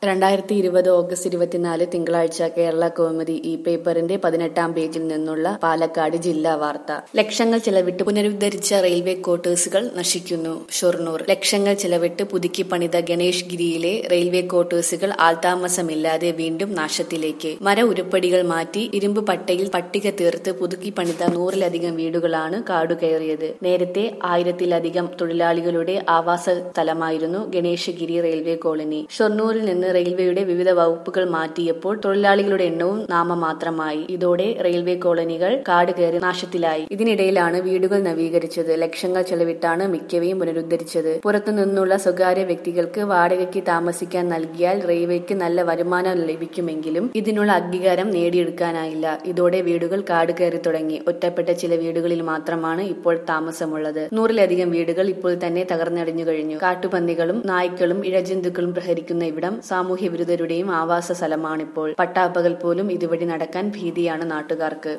രണ്ടായിരത്തി ഇരുപത് ഓഗസ്റ്റ് ഇരുപത്തിനാല് തിങ്കളാഴ്ച കേരള കൗമുദി ഈ പേപ്പറിന്റെ പതിനെട്ടാം പേജിൽ നിന്നുള്ള പാലക്കാട് ജില്ലാ വാർത്ത ലക്ഷങ്ങൾ ചെലവിട്ട് പുനരുദ്ധരിച്ച റെയിൽവേ ക്വാർട്ടേഴ്സുകൾ നശിക്കുന്നു ഷൊർണൂർ ലക്ഷങ്ങൾ ചെലവിട്ട് പുതുക്കി പണിത ഗണേഷ് ഗിരിയിലെ റെയിൽവേ ക്വാർട്ടേഴ്സുകൾ ആൾതാമസമില്ലാതെ വീണ്ടും നാശത്തിലേക്ക് മര ഉരുപ്പടികൾ മാറ്റി ഇരുമ്പ് പട്ടയിൽ പട്ടിക തീർത്ത് പുതുക്കി പണിത നൂറിലധികം വീടുകളാണ് കാടുകയറിയത് നേരത്തെ ആയിരത്തിലധികം തൊഴിലാളികളുടെ ആവാസ സ്ഥലമായിരുന്നു ഗണേശഗിരി റെയിൽവേ കോളനി ഷൊർണൂരിൽ നിന്ന് റെയിൽവേയുടെ വിവിധ വകുപ്പുകൾ മാറ്റിയപ്പോൾ തൊഴിലാളികളുടെ എണ്ണവും നാമമാത്രമായി ഇതോടെ റെയിൽവേ കോളനികൾ കാട് കയറി നാശത്തിലായി ഇതിനിടയിലാണ് വീടുകൾ നവീകരിച്ചത് ലക്ഷങ്ങൾ ചെലവിട്ടാണ് മിക്കവയും പുനരുദ്ധരിച്ചത് പുറത്തുനിന്നുള്ള സ്വകാര്യ വ്യക്തികൾക്ക് വാടകയ്ക്ക് താമസിക്കാൻ നൽകിയാൽ റെയിൽവേക്ക് നല്ല വരുമാനം ലഭിക്കുമെങ്കിലും ഇതിനുള്ള അംഗീകാരം നേടിയെടുക്കാനായില്ല ഇതോടെ വീടുകൾ കാട് കയറി തുടങ്ങി ഒറ്റപ്പെട്ട ചില വീടുകളിൽ മാത്രമാണ് ഇപ്പോൾ താമസമുള്ളത് നൂറിലധികം വീടുകൾ ഇപ്പോൾ തന്നെ തകർന്നടിഞ്ഞു കഴിഞ്ഞു കാട്ടുപന്നികളും നായ്ക്കളും ഇഴജന്തുക്കളും പ്രഹരിക്കുന്ന ഇവിടം സാമൂഹ്യ വിരുദ്ധരുടെയും ആവാസ സ്ഥലമാണിപ്പോൾ പട്ടാപ്പകൽ പോലും ഇതുവഴി നടക്കാൻ ഭീതിയാണ് നാട്ടുകാർക്ക്